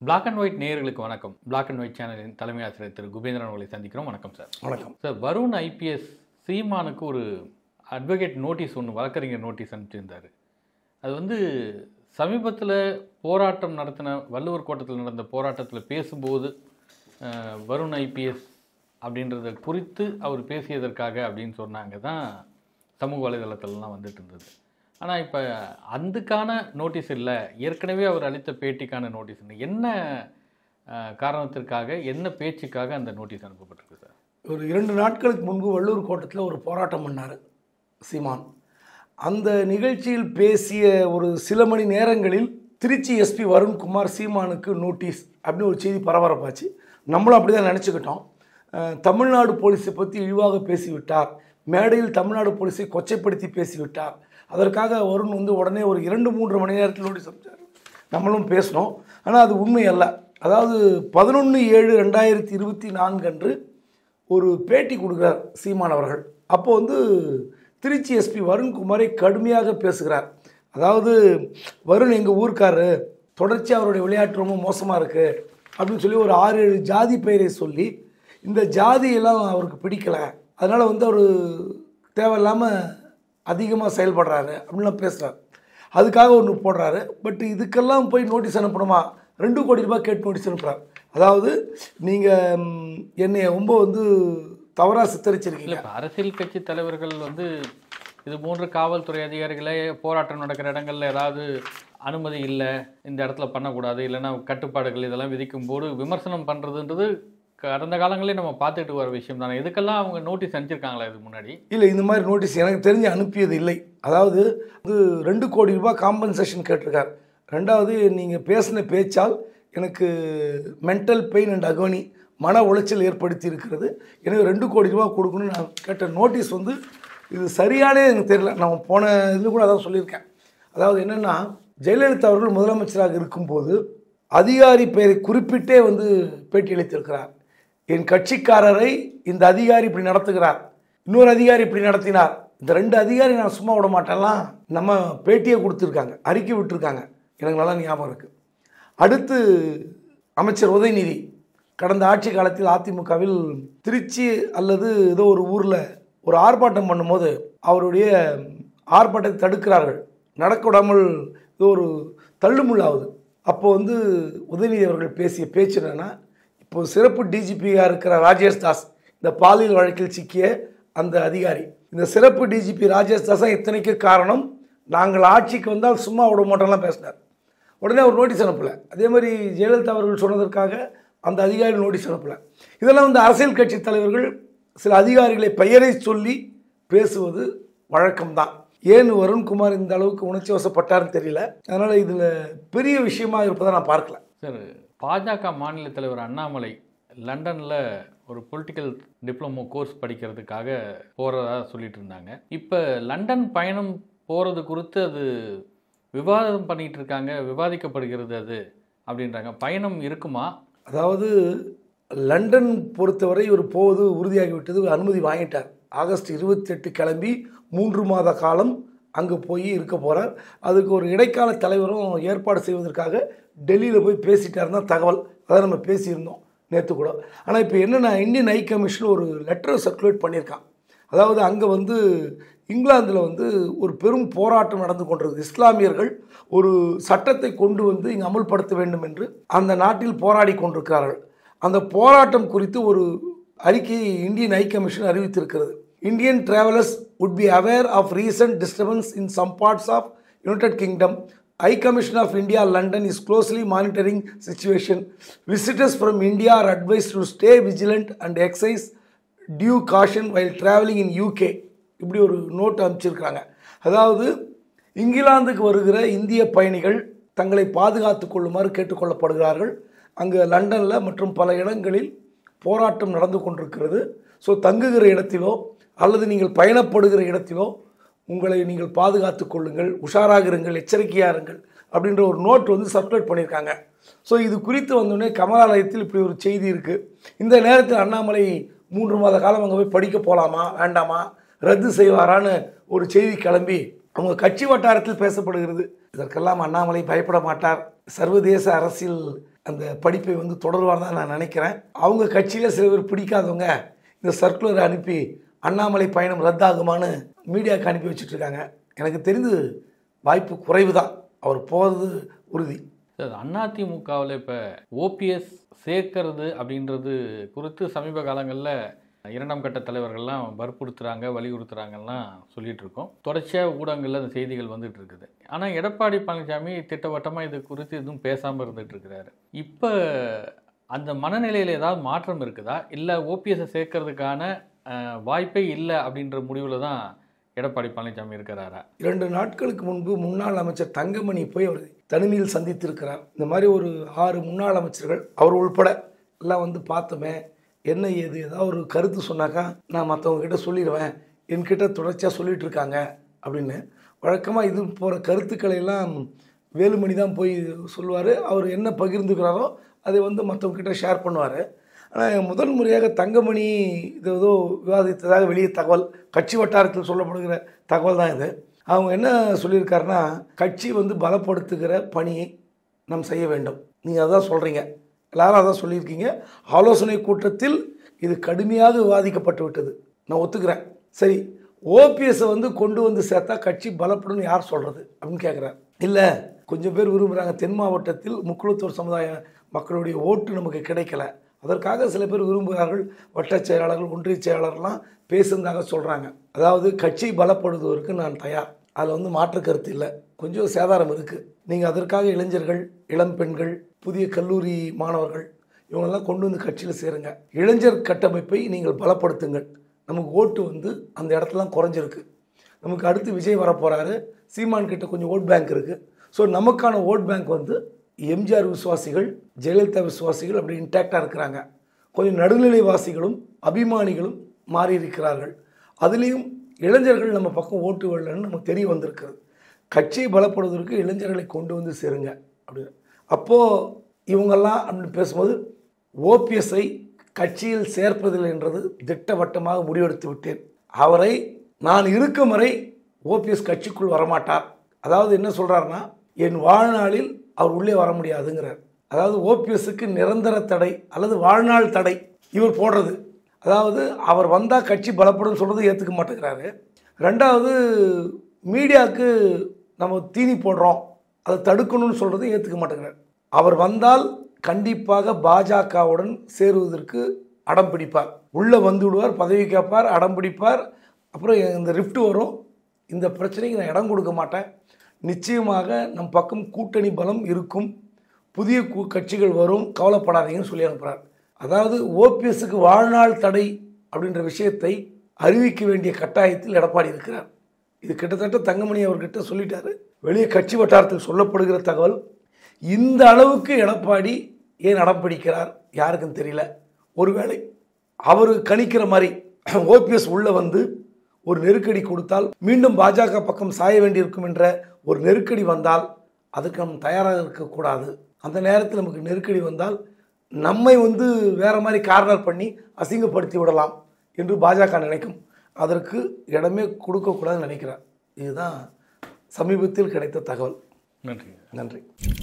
Black and white நேயர்களுக்கு வணக்கம் black and white சேனலின் தலைமை ஆசிரியர் திரு குபேந்திரன் அவர்களை சந்திக்கிறோம் வணக்கம் சார் வணக்கம் சார் வருண் ஐபிஎஸ் சீமானுக்கு ஒரு அட்வொகேட் நோட்டீஸ் ஒன்று வழக்கறிஞர் நோட்டீஸ் அனுப்பிச்சிருந்தார் அது வந்து சமீபத்தில் போராட்டம் நடத்தின வள்ளுவர் கோட்டத்தில் நடந்த போராட்டத்தில் பேசும்போது அஹ், வருண் ஐபிஎஸ் அப்படின்றத குறித்து அவர் பேசியதற்காக அப்படின்னு சொன்னாங்க தான் சமூக வலைதளத்திலலாம் வந்துட்டு இருந்தது ஆனால் இப்போ அதுக்கான நோட்டீஸ் இல்லை ஏற்கனவே அவர் அளித்த பேட்டிக்கான நோட்டீஸ் இல்லை. என்ன அஹ், காரணத்திற்காக என்ன பேச்சுக்காக அந்த நோட்டீஸ் அனுப்பப்பட்டிருக்கு சார் ஒரு இரண்டு நாட்களுக்கு முன்பு வள்ளூர் கோட்டத்தில் ஒரு போராட்டம் பண்ணார் சீமான் அந்த நிகழ்ச்சியில் பேசிய ஒரு சில மணி நேரங்களில் திருச்சி எஸ்பி வருண்குமார் சீமானுக்கு நோட்டீஸ் அப்படின்னு ஒரு செய்தி பரபரப்பாச்சு நம்மளும் அப்படி தான் நினச்சிக்கிட்டோம் அஹ், தமிழ்நாடு போலீஸை பற்றி இழிவாக பேசிவிட்டார் மேடையில் தமிழ்நாடு போலீஸை கொச்சைப்படுத்தி பேசிவிட்டார் அதற்காக வருண் வந்து உடனே ஒரு இரண்டு மூன்று மணி நேரத்தில் நோட்டீஸ் அனுப்பிச்சார் நம்மளும் பேசினோம் ஆனால் அது உண்மை அல்ல அதாவது பதினொன்று ஏழு ரெண்டாயிரத்தி இருபத்தி நான்கு அன்று ஒரு பேட்டி கொடுக்குறார் சீமான் அவர்கள் அப்போ வந்து திருச்சி எஸ்பி வருண்குமாரை கடுமையாக பேசுகிறார் அதாவது வருண் எங்கள் ஊர்க்காரரு தொடர்ச்சி அவருடைய விளையாட்டு ரொம்ப மோசமாக இருக்குது அப்படின்னு சொல்லி ஒரு ஆறு ஏழு ஜாதி பெயரை சொல்லி இந்த ஜாதியெல்லாம் அவருக்கு பிடிக்கல அதனால் வந்து அவர் தேவையில்லாமல் அதிகமாக செயல்படுறாரு அப்படின்லாம் பேசுகிறார் அதுக்காக ஒன்று போடுறாரு பட் இதுக்கெல்லாம் போய் நோட்டீஸ் அனுப்பணுமா ரெண்டு கோடி ரூபாய் கேட்டு நோட்டீஸ் அனுப்புகிறார் அதாவது நீங்கள் என்னை ரொம்ப வந்து தவறாக இல்லை சித்தரிச்சிருக்கீங்க இப்போ அரசியல் கட்சி தலைவர்கள் வந்து இது போன்ற காவல்துறை அதிகாரிகளே போராட்டம் நடக்கிற இடங்கள்ல ஏதாவது அனுமதி இல்லை இந்த இடத்துல பண்ணக்கூடாது இல்லைன்னா கட்டுப்பாடுகள் இதெல்லாம் விதிக்கும் போது விமர்சனம் பண்ணுறதுன்றது கடந்த காலங்களே நம்ம பார்த்துட்டு வர விஷயம் தானே இதுக்கெல்லாம் அவங்க நோட்டீஸ் அனுப்பிச்சிருக்காங்களா இதுக்கு முன்னாடி இல்லை இந்த மாதிரி நோட்டீஸ் எனக்கு தெரிஞ்சு அனுப்பியது இல்லை அதாவது இது ரெண்டு கோடி ரூபாய் காம்பன்சேஷன் கேட்டிருக்கார் ரெண்டாவது நீங்கள் பேசின பேச்சால் எனக்கு மென்டல் பெயின் அண்ட் அகோனி மன உளைச்சல் ஏற்படுத்தி இருக்கிறது எனக்கு ரெண்டு கோடி ரூபாய் கொடுக்கணும்னு நான் கேட்ட நோட்டீஸ் வந்து இது சரியானே எனக்கு தெரியல நான் போன இதில் கூட அதான் சொல்லியிருக்கேன் அதாவது என்னென்னா ஜெயலலிதா அவர்கள் முதலமைச்சராக இருக்கும்போது அதிகாரி பெயரை குறிப்பிட்டே வந்து பேட்டி அளித்திருக்கிறார் என் கட்சிக்காரரை இந்த அதிகாரி இப்படி நடத்துகிறார் இன்னொரு அதிகாரி இப்படி நடத்தினார் இந்த ரெண்டு அதிகாரி நான் சும்மா விட மாட்டேன்லாம் நம்ம பேட்டியை கொடுத்துருக்காங்க அறிக்கை விட்டுருக்காங்க எனக்கு நல்லா ஞாபகம் இருக்குது அடுத்து அமைச்சர் உதயநிதி கடந்த ஆட்சி காலத்தில் அதிமுகவில் திருச்சி அல்லது ஏதோ ஒரு ஊரில் ஒரு ஆர்ப்பாட்டம் பண்ணும்போது அவருடைய ஆர்ப்பாட்டத்தை தடுக்கிறார்கள் நடக்க விடாமல் ஏதோ ஒரு தள்ளுமுள்ளாகுது அப்போ வந்து உதயநிதி அவர்கள் பேசிய பேச்சு என்னன்னா இப்போ சிறப்பு டிஜிபியாக இருக்கிற ராஜேஷ் தாஸ் இந்த பாலியல் வழக்கில் சிக்கிய அந்த அதிகாரி இந்த சிறப்பு டிஜிபி ராஜேஷ் தாஸ் தான் இத்தனைக்கு காரணம் நாங்கள் ஆட்சிக்கு வந்தால் சும்மா விட மாட்டோம்லாம் பேசினார் உடனே அவர் நோட்டீஸ் அனுப்பலை அதே மாதிரி ஜெயலலிதா அவர்கள் சொன்னதற்காக அந்த அதிகாரி நோட்டீஸ் அனுப்பலை இதெல்லாம் வந்து அரசியல் கட்சி தலைவர்கள் சில அதிகாரிகளை பெயரை சொல்லி பேசுவது வழக்கம்தான் ஏன் வருண்குமார் இந்த அளவுக்கு உணர்ச்சி வசப்பட்டார்னு தெரியல அதனால் இதில் பெரிய விஷயமா இருப்பதை நான் பார்க்கல சார் பாஜக மாநில தலைவர் அண்ணாமலை லண்டனில் ஒரு பொலிட்டிக்கல் டிப்ளமோ கோர்ஸ் படிக்கிறதுக்காக போகிறதா சொல்லிட்டு இருந்தாங்க இப்போ லண்டன் பயணம் போகிறது குறித்து அது விவாதம் பண்ணிட்டு இருக்காங்க விவாதிக்கப்படுகிறது அது அப்படின்றாங்க பயணம் இருக்குமா அதாவது லண்டன் பொறுத்தவரை இவர் போவது உறுதியாகிவிட்டது அனுமதி வாங்கிட்டார் ஆகஸ்ட் இருபத்தெட்டு கிளம்பி மூன்று மாத காலம் அங்கே போய் இருக்க போகிறார் அதுக்கு ஒரு இடைக்கால தலைவரும் ஏற்பாடு செய்வதற்காக டெல்லியில் போய் பேசிட்டாருன்னு தான் தகவல் அதை நம்ம பேசியிருந்தோம் நேற்று கூட ஆனால் இப்போ என்னென்னா இந்தியன் ஹை கமிஷன் ஒரு லெட்டர் சர்க்குலேட் பண்ணியிருக்கான் அதாவது அங்கே வந்து இங்கிலாந்தில் வந்து ஒரு பெரும் போராட்டம் நடந்து கொண்டிருக்கு இஸ்லாமியர்கள் ஒரு சட்டத்தை கொண்டு வந்து இங்கே அமுல்படுத்த வேண்டும் என்று அந்த நாட்டில் போராடி கொண்டிருக்கிறார்கள் அந்த போராட்டம் குறித்து ஒரு அறிக்கையை இந்தியன் ஹை கமிஷன் அறிவித்திருக்கிறது Indian travellers would be aware of recent disturbance in some parts of United Kingdom. High Commission of India, London is closely monitoring situation. Visitors from India are advised to stay vigilant and exercise due caution while traveling in UK. இப்படி ஒரு note அனுப்பிச்சிருக்காங்க அதாவது இங்கிலாந்துக்கு வருகிற இந்திய பயணிகள் தங்களை பாதுகாத்துக் கொள்ளுமாறு கேட்டுக்கொள்ளப்படுகிறார்கள் அங்கே லண்டனில் மற்றும் பல இடங்களில் போராட்டம் நடந்து கொண்டிருக்கிறது ஸோ தங்குகிற இடத்திலோ அல்லது நீங்கள் பயணப்படுகிற இடத்திலோ உங்களை நீங்கள் பாதுகாத்துக் கொள்ளுங்கள் உஷாராக இருங்கள் எச்சரிக்கையாக இருங்கள் அப்படின்ற ஒரு நோட் வந்து சர்க்குலேட் பண்ணியிருக்காங்க ஸோ இது குறித்து வந்தோடனே கமலாலயத்தில் இப்படி ஒரு செய்தி இருக்குது இந்த நேரத்தில் அண்ணாமலை மூன்று மாத காலம் அங்கே போய் படிக்க போகலாமா வேண்டாமா ரத்து செய்வாரான்னு ஒரு செய்தி கிளம்பி அவங்க கட்சி வட்டாரத்தில் பேசப்படுகிறது இதற்கெல்லாம் அண்ணாமலை பயப்பட மாட்டார் சர்வதேச அரசியல் அந்த படிப்பை வந்து தொடர்வார் தான் நான் நினைக்கிறேன் அவங்க கட்சியில் சில பேர் பிடிக்காதவங்க இந்த சர்க்குலரை அனுப்பி அண்ணாமலை பயணம் ரத்தாகுமான்னு மீடியாவுக்கு அனுப்பி வச்சுட்டு இருக்காங்க எனக்கு தெரிந்து வாய்ப்பு குறைவு தான் அவர் போகிறது உறுதி சார் அதிமுகவில் இப்போ ஓபிஎஸ் சேர்க்கறது அப்படின்றது குறித்து சமீப காலங்களில் இரண்டாம் கட்ட தலைவர்கள்லாம் வற்புறுத்துறாங்க வலியுறுத்துறாங்கலாம் சொல்லிட்டு இருக்கோம் தொடர்ச்சியாக ஊடகங்களில் அந்த செய்திகள் வந்துட்டு இருக்குது ஆனால் எடப்பாடி பழனிசாமி திட்டவட்டமாக இது குறித்து எதுவும் பேசாமல் இருந்துட்டு இருக்கிறாரு இப்போ அந்த மனநிலையில் ஏதாவது மாற்றம் இருக்குதா இல்லை ஓபிஎஸ்ஸை சேர்க்கறதுக்கான அஹ், வாய்ப்பே இல்லை அப்படின்ற முடிவில் தான் எடப்பாடி பழனிசாமி இருக்கிறாரா இரண்டு நாட்களுக்கு முன்பு முன்னாள் அமைச்சர் தங்கமணி போய் அவர் தனிமையில் சந்தித்திருக்கிறார் இந்த மாதிரி ஒரு ஆறு முன்னாள் அமைச்சர்கள் அவர் உள்பட எல்லாம் வந்து பார்த்தோமே என்ன ஏது ஏதாவது ஒரு கருத்து சொன்னாக்கா நான் மற்றவங்க கிட்ட சொல்லிடுவேன் என்கிட்ட தொடர்ச்சியாக சொல்லிட்டு இருக்காங்க அப்படின்னு வழக்கமாக இது போகிற கருத்துக்களை எல்லாம் வேலுமணி தான் போய் சொல்லுவார் அவர் என்ன பகிர்ந்துக்கிறாரோ அதை வந்து மற்றவங்க கிட்ட ஷேர் பண்ணுவார் ஆனால் முதல் முறையாக தங்கமணி இது ஏதோ விவாதித்ததாக வெளியே தகவல் கட்சி வட்டாரத்தில் சொல்லப்படுகிற தகவல் தான் இது அவங்க என்ன சொல்லியிருக்காருன்னா கட்சி வந்து பலப்படுத்துகிற பணியை நாம் செய்ய வேண்டும் நீங்கள் அதான் சொல்கிறீங்க எல்லாரும் அதான் சொல்லியிருக்கீங்க ஆலோசனை கூட்டத்தில் இது கடுமையாக விவாதிக்கப்பட்டு விட்டது நான் ஒத்துக்கிறேன் சரி ஓபிஎஸ்ஸை வந்து கொண்டு வந்து சேர்த்தா கட்சி பலப்படும் யார் சொல்கிறது அப்படின்னு கேட்குறாரு இல்லை கொஞ்சம் பேர் விரும்புகிறாங்க தென் மாவட்டத்தில் முக்குளத்தூர் சமுதாய மக்களுடைய ஓட்டு நமக்கு கிடைக்கல அதற்காக சில பேர் விரும்புகிறார்கள் வட்டச் செயலாளர்கள் ஒன்றிய செயலாளர்லாம் பேசுனதாக சொல்கிறாங்க அதாவது கட்சி பலப்படுத்துவதற்கு நான் தயார் அதில் வந்து மாற்று கருத்து இல்லை கொஞ்சம் சேதாரம் இருக்குது நீங்கள் அதற்காக இளைஞர்கள் இளம் பெண்கள் புதிய கல்லூரி மாணவர்கள் இவங்களெல்லாம் கொண்டு வந்து கட்சியில் சேருங்க இளைஞர் கட்டமைப்பை நீங்கள் பலப்படுத்துங்கள் நமக்கு ஓட்டு வந்து அந்த இடத்துலலாம் குறைஞ்சிருக்கு நமக்கு அடுத்து விஜய் வரப்போகிறாரு சீமான் கிட்ட கொஞ்சம் ஓட் பேங்க் இருக்குது ஸோ நமக்கான ஓட் பேங்க் வந்து எம்ஜிஆர் விசுவாசிகள் ஜெயலலிதா விசுவாசிகள் அப்படி இன்டாக்டாக இருக்கிறாங்க கொஞ்சம் நடுநிலைவாசிகளும் அபிமானிகளும் மாறி இருக்கிறார்கள் அதுலேயும் இளைஞர்கள் நம்ம பக்கம் ஓட்டு வரலன்னு நமக்கு தெரிய வந்திருக்கிறது கட்சியை பலப்படுவதற்கு இளைஞர்களை கொண்டு வந்து சேருங்க அப்படின்னு அப்போது இவங்கெல்லாம் அப்படின்னு பேசும்போது ஓபிஎஸ்ஐ கட்சியில் சேர்ப்பதில்லை என்றது திட்டவட்டமாக முடிவெடுத்து விட்டேன் அவரை நான் இருக்கும் வரை ஓபிஎஸ் கட்சிக்குள் வரமாட்டார் அதாவது என்ன சொல்கிறாருன்னா என் வாழ்நாளில் அவர் உள்ளே வர முடியாதுங்கிறார் அதாவது ஓபிஎஸ்க்கு நிரந்தர தடை அல்லது வாழ்நாள் தடை இவர் போடுறது அதாவது அவர் வந்தால் கட்சி பலப்படும் சொல்கிறது ஏற்றுக்க மாட்டேங்கிறாரு ரெண்டாவது மீடியாவுக்கு நம்ம தீனி போடுறோம் அதை தடுக்கணும்னு சொல்கிறது ஏற்றுக்க மாட்டேங்கிறார் அவர் வந்தால் கண்டிப்பாக பாஜகவுடன் சேருவதற்கு அடம் பிடிப்பார் உள்ளே வந்து விடுவார் பதவி கேட்பார் அடம் பிடிப்பார் அப்புறம் இந்த ரிஃப்ட் வரும் இந்த பிரச்சனைக்கு நான் இடம் கொடுக்க மாட்டேன் நிச்சயமாக நம் பக்கம் கூட்டணி பலம் இருக்கும் புதிய கூ- கட்சிகள் வரும் கவலைப்படாதீங்கன்னு சொல்லி அனுப்புகிறார் அதாவது ஓபிஎஸ்க்கு வாழ்நாள் தடை அப்படின்ற விஷயத்தை அறிவிக்க வேண்டிய கட்டாயத்தில் எடப்பாடி இருக்கிறார் இது கிட்டத்தட்ட தங்கமணி அவர்கிட்ட சொல்லிட்டாரு வெளியே கட்சி வட்டாரத்தில் சொல்லப்படுகிற தகவல் இந்த அளவுக்கு எடப்பாடி ஏன் அடம் பிடிக்கிறார் யாருக்கும் தெரியல ஒருவேளை அவர் கணிக்கிற மாதிரி ஓபிஎஸ் உள்ளே வந்து ஒரு நெருக்கடி கொடுத்தால் மீண்டும் பாஜக பக்கம் சாய வேண்டியிருக்கும் என்ற ஒரு நெருக்கடி வந்தால் அதுக்கு நம்ம தயாராக இருக்கக்கூடாது அந்த நேரத்தில் நமக்கு நெருக்கடி வந்தால் நம்மை வந்து வேற மாதிரி கார்னர் பண்ணி அசிங்கப்படுத்தி விடலாம் என்று பாஜக நினைக்கும் அதற்கு இடமே கொடுக்கக்கூடாதுன்னு நினைக்கிறார் இதுதான் சமீபத்தில் கிடைத்த தகவல் நன்றி நன்றி